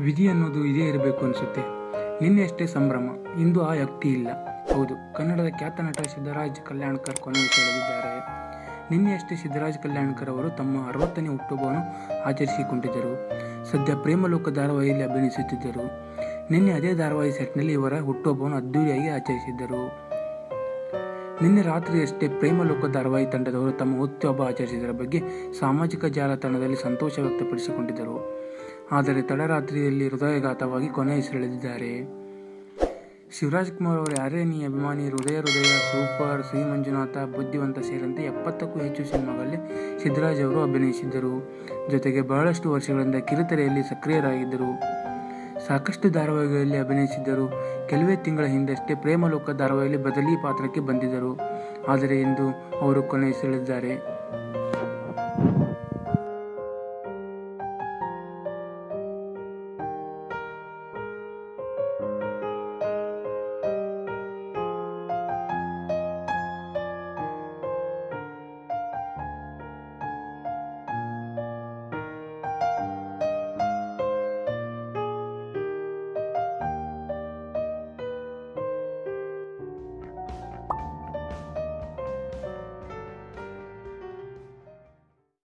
ವಿಧಿ ಅನ್ನೋದು ಇದೇ ಇರಬೇಕು ಅನಿಸುತ್ತೆ ನಿನ್ನೆಯಷ್ಟೇ ಸಂಭ್ರಮ ಇಂದು ಆ ವ್ಯಕ್ತಿ ಇಲ್ಲ ಹೌದು ಕನ್ನಡದ ಖ್ಯಾತ ನಟ ಸಿದ್ದರಾಜ್ ಕಲ್ಯಾಣ್ಕರ್ ಕೊನೆಯುಸಿರೆಳೆದಿದ್ದಾರೆ ನಿನ್ನೆಯಷ್ಟೇ ಸಿದ್ದರಾಜ್ ಕಲ್ಯಾಣ್ಕರ್ ಅವರು ತಮ್ಮ ಅರವತ್ತನೇ ಹುಟ್ಟುಹಬ್ಬವನ್ನು ಆಚರಿಸಿಕೊಂಡಿದ್ದರು ಸದ್ಯ ಪ್ರೇಮಲೋಕ ಧಾರಾವಾಹಿಯಲ್ಲಿ ಅಭಿನಯಿಸುತ್ತಿದ್ದರು ನಿನ್ನೆ ಅದೇ ಧಾರಾವಾಹಿ ಸೆಟ್ನಲ್ಲಿ ಇವರ ಹುಟ್ಟುಹಬ್ಬವನ್ನು ಅದ್ದೂರಿಯಾಗಿ ಆಚರಿಸಿದ್ದರು ನಿನ್ನೆ ರಾತ್ರಿಯಷ್ಟೇ ಪ್ರೇಮಲೋಕ ಧಾರಾವಾಹಿ ತಂಡದವರು ತಮ್ಮ ಹುಟ್ಟುಹಬ್ಬ ಆಚರಿಸಿದರ ಬಗ್ಗೆ ಸಾಮಾಜಿಕ ಜಾಲತಾಣದಲ್ಲಿ ಸಂತೋಷ ವ್ಯಕ್ತಪಡಿಸಿಕೊಂಡಿದ್ದರು ಆದರೆ ತಡರಾತ್ರಿಯಲ್ಲಿ ಹೃದಯಘಾತವಾಗಿ ಕೊನೆಯುಸಿರೆಳೆದಿದ್ದಾರೆ ಶಿವರಾಜ್ ಕುಮಾರ್ ಅವರ ಯಾರೇ ನೀ ಅಭಿಮಾನಿ ಹೃದಯ ಹೃದಯ ಸೂಪರ್ ಶ್ರೀ ಮಂಜುನಾಥ ಬುದ್ಧಿವಂತ ಸೇರಿದಂತೆ ಎಪ್ಪತ್ತಕ್ಕೂ ಹೆಚ್ಚು ಸಿನಿಮಾಗಳಲ್ಲಿ ಸಿದ್ದರಾಜ್ ಅವರು ಅಭಿನಯಿಸಿದ್ದರು ಜೊತೆಗೆ ಬಹಳಷ್ಟು ವರ್ಷಗಳಿಂದ ಕಿರುತೆರೆಯಲ್ಲಿ ಸಕ್ರಿಯರಾಗಿದ್ದರು ಸಾಕಷ್ಟು ಧಾರಾವಾಹಿಗಳಲ್ಲಿ ಅಭಿನಯಿಸಿದ್ದರು ಕೆಲವೇ ತಿಂಗಳ ಹಿಂದಷ್ಟೇ ಪ್ರೇಮಲೋಕ ಧಾರಾವಾಹಿಯಲ್ಲಿ ಬದಲಿ ಪಾತ್ರಕ್ಕೆ ಬಂದಿದ್ದರು ಆದರೆ ಇಂದು ಅವರು ಕೊನೆಯುಸಿರೆಳೆದಿದ್ದಾರೆ